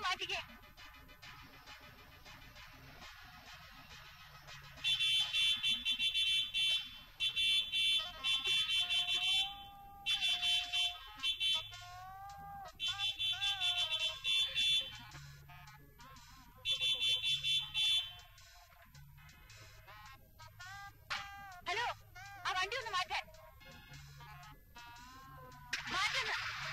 മാറ്റിക്കേ hello ആ വണ്ടി ഒന്ന് മാറ്റാൻ മാറ്റുന്ന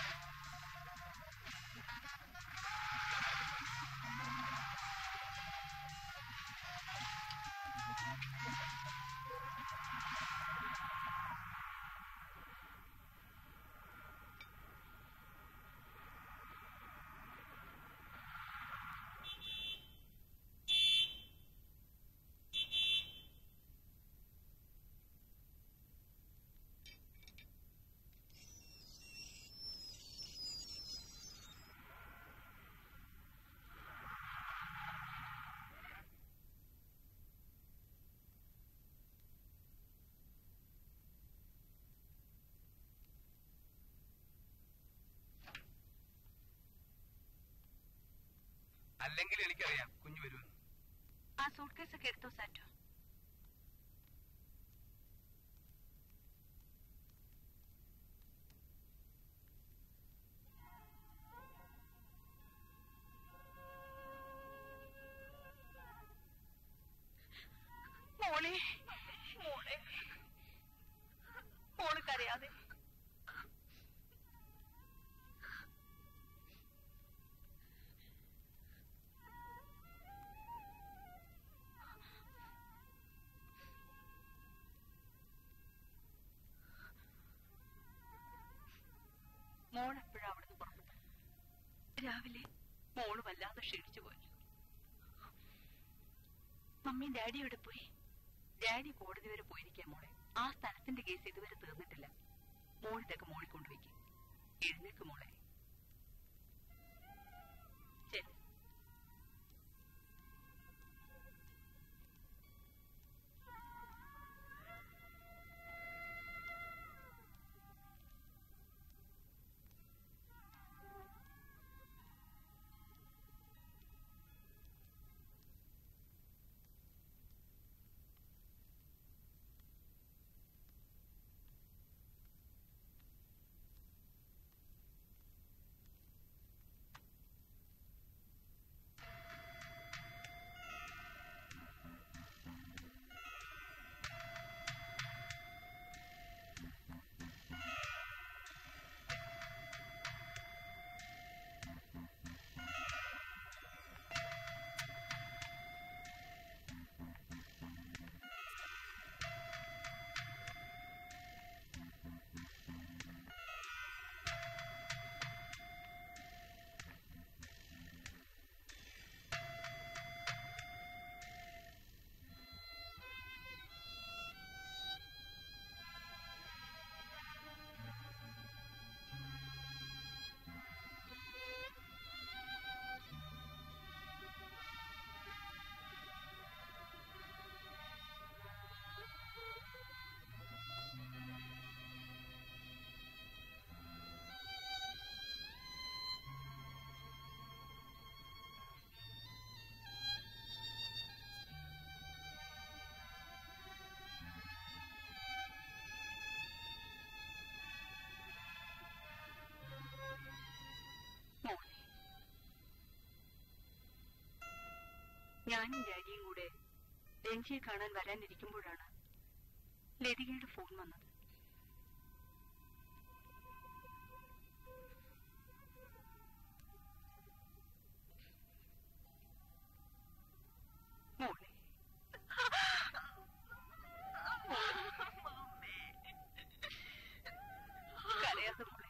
അല്ലെങ്കിൽ എനിക്കറിയാം കുഞ്ഞു വരുമെന്ന് ആ സൂട്ട് കേസ് ഒക്കെ എടുത്തോ സാറ്റോ മോളെ മോളെ മോള് കരയാതെ മോൾ എപ്പോഴാ അവിടുന്ന് പുറപ്പെട്ടത് രാവിലെ മോള് വല്ലാതെ ക്ഷീണിച്ചു പോയി മമ്മി ഡാഡി എവിടെ പോയി ഡാഡി കോടതി വരെ പോയിരിക്കാം മോളെ ആ സ്ഥലത്തിന്റെ കേസ് ഇതുവരെ തീർന്നിട്ടില്ല മോൾ ഇതൊക്കെ മോളിൽ കൊണ്ടുവയ്ക്കും എഴുന്നേക്ക് മോളെ ശരി മോളെ ഞാനും ഡാഡിയും കൂടെ രഞ്ജിയെ കാണാൻ വരാനിരിക്കുമ്പോഴാണ് ലതികയുടെ ഫോൺ വന്നത് മോളെ കരയാതെ മോളെ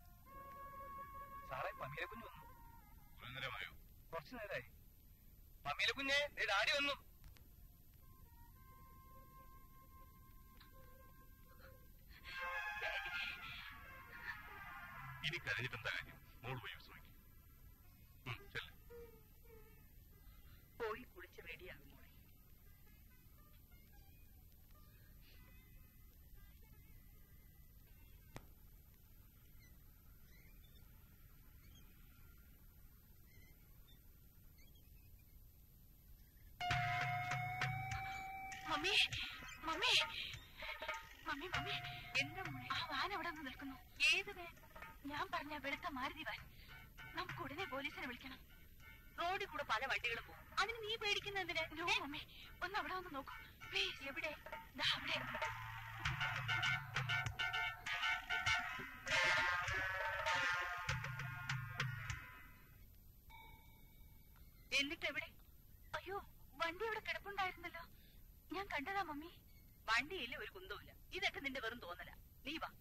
സാറേ പമീര കുഞ്ഞു വന്നു കുറെ നേരമായോ കുറച്ചു നേരമായി അമീല കുഞ്ഞെ ദേ ഡാഡി വന്നു ഇനി കരഞ്ഞിട്ട് എന്താ കാര്യം മോൾ പോയി വിശ്രമിക്കും ചെല്ല് പോയി കുളിച്ച് റെഡിയാകും മോളെ മമ്മി മമ്മി മമ്മി മമ്മി എന്താ മോളെ ആ വാൻ അവിടെ നിന്ന് നിൽക്കുന്നു ഏത് വേ ഞാൻ പറഞ്ഞ വെളുത്ത മാരുതി വാൻ നമുക്ക് ഉടനെ പോലീസിനെ വിളിക്കണം റോഡിൽ കൂടെ പല വണ്ടികളും പോകും അതിന് നീ പേടിക്കുന്ന എന്തിനാ നോ മമ്മി ഒന്ന് അവിടെ ഒന്ന് നോക്കൂ പ്ലീസ് എവിടെ ദാ അവിടെ എന്നിട്ട് എവിടെ അയ്യോ വണ്ടി അവിടെ കിടപ്പുണ്ടായിരുന്നല്ലോ ഞാൻ കണ്ടതാ മമ്മി വണ്ടിയില്ല ഒരു കുന്തവുമില്ല ഇതൊക്കെ നിന്റെ വെറും തോന്നല നീ വാ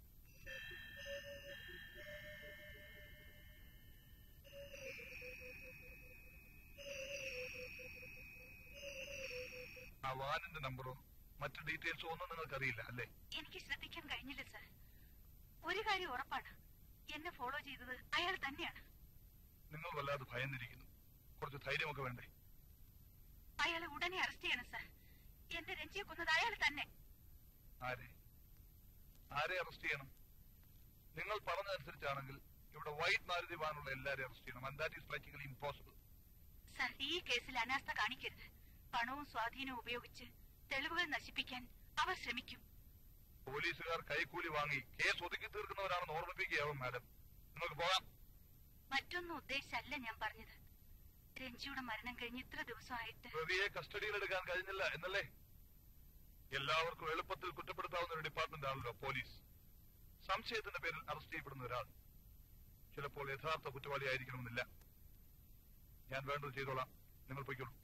ആ വാനിന്റെ നമ്പറോ മറ്റു ഡീറ്റെയിൽസോ ഒന്നും നിങ്ങൾക്കറിയില്ല അല്ലേ എനിക്ക് ശ്രദ്ധിക്കാൻ കഴിഞ്ഞില്ല സർ ഒരു കാര്യം ഉറപ്പാണ് എന്നെ ഫോളോ ചെയ്തത് അയാൾ തന്നെയാണ് നിങ്ങൾ വല്ലാതെ ഭയന്നിരിക്കുന്നു കുറച്ച് ധൈര്യമൊക്കെ വേണ്ടേ അയാളെ ഉടനെ അറസ്റ്റ് ചെയ്യണം സർ എന്റെ രഞ്ജിയെ കൊന്നത് അയാൾ തന്നെ ആരെ ആരെ അറസ്റ്റ് ചെയ്യണം നിങ്ങൾ പറഞ്ഞതനുസരിച്ചാണെങ്കിൽ ഇവിടെ വൈറ്റ് മാരുതി വാനുള്ള എല്ലാരെയും അറസ്റ്റ് ചെയ്യണം and that is practically impossible sir ഈ കേസിൽ അനാസ്ഥ കാണിക്കരുത് പണവും സ്വാധീനവും ഉപയോഗിച്ച് തെളിവുകൾ നശിപ്പിക്കാൻ അവർ ശ്രമിക്കും പോലീസുകാർ കൈക്കൂലി വാങ്ങി കേസ് ഒതുക്കി തീർക്കുന്നവരാണെന്ന് ഓർമ്മിപ്പിക്കുകയാവും മാഡം നിങ്ങൾക്ക് പോകാം മറ്റൊന്നും ഉദ്ദേശിച്ചല്ല ഞാൻ പറഞ്ഞത് രഞ്ജിയുടെ മരണം കഴിഞ്ഞ് ഇത്ര ദിവസമായിട്ട് പ്രതിയെ കസ്റ്റഡിയിലെടുക്കാൻ കഴിഞ്ഞില്ല എന്നല്ലേ എല്ലാവർക്കും എളുപ്പത്തിൽ കുറ്റപ്പെടുത്താവുന്ന ഒരു ഡിപ്പാർട്ട്മെന്റ് ആണല്ലോ പോലീസ് സംശയത്തിന്റെ പേരിൽ അറസ്റ്റ് ചെയ്യപ്പെടുന്ന ഒരാൾ ചിലപ്പോൾ യഥാർത്ഥ കുറ്റവാളിയായിരിക്കണമെന്നില്ല ഞാൻ വേണ്ടത് ചെയ്തോളാം നിങ്ങൾ പൊയ്ക്കോളൂ